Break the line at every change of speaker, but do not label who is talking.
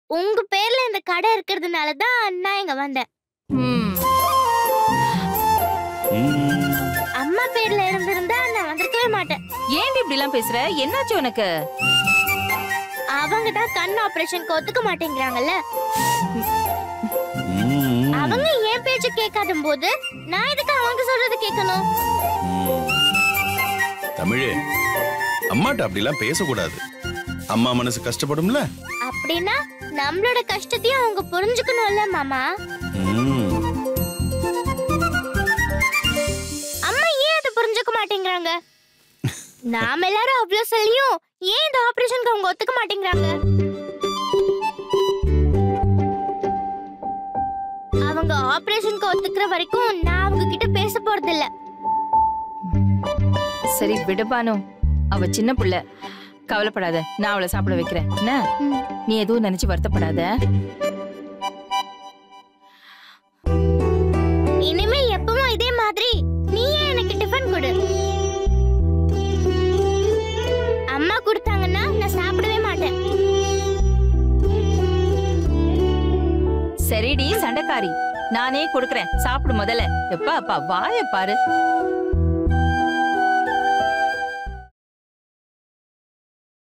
உங்க பேர்ல இந்த கடை இருக்கிறதுனால தான் நான் இங்க வந்தேன்
ம்,
ம்,
அம்மா பேர்ல இருந்திருந்தா நான் வந்திருக்கவே மாட்டேன்
ஏன்டி இப்படி எல்லாம் பேசுற என்னாச்சு உனக்கு
அவங்க தான் கண் ஆபரேஷனுக்கு ஒத்துக்க மாட்டேங்கிறாங்கல்ல
ம்,
அவங்க என் பேச்சு கேட்காத போது நான் எதுக்கு அவங்க சொல்றது கேட்கணும்
ம். தமிழே அம்மாட்ட அப்படிலாம் பேசக்கூடாது அம்மா மனசு கஷ்டப்படும்ல
அப்படின்னா நம்மளோட கஷ்டத்தையும் அவங்க புரிஞ்சுக்கணும்ல மாமா
ம்,
அம்மா ஏன் அதை புரிஞ்சுக்க மாட்டேங்கிறாங்க நாம எல்லாரும் அவ்வளவு சொல்லியும் ஏன் இந்த ஆபரேஷனுக்கு அவங்க ஒத்துக்க மாட்டேங்கிறாங்க அவங்க ஆபரேஷனுக்கு ஒத்துக்கிற வரைக்கும் நான் அவங்க கிட்ட பேச போறது இல்ல
சரி விடுபானு அவ சின்ன புள்ள கவலைப்படாத நான் அவளை சாப்பிட வைக்கிறேன் என்ன நீ எதுவும் நினைச்சு வருத்தப்படாத
இனிமே எப்பவும் இதே மாதிரி நீயே எனக்கு டிஃபன் கொடு அம்மா கொடுத்தாங்கன்னா நான் சாப்பிடவே மாட்டேன்
சரிடி சண்டைக்காரி நானே கொடுக்கறேன் சாப்பிடு முதல்ல எப்பா அப்பா வாய பாரு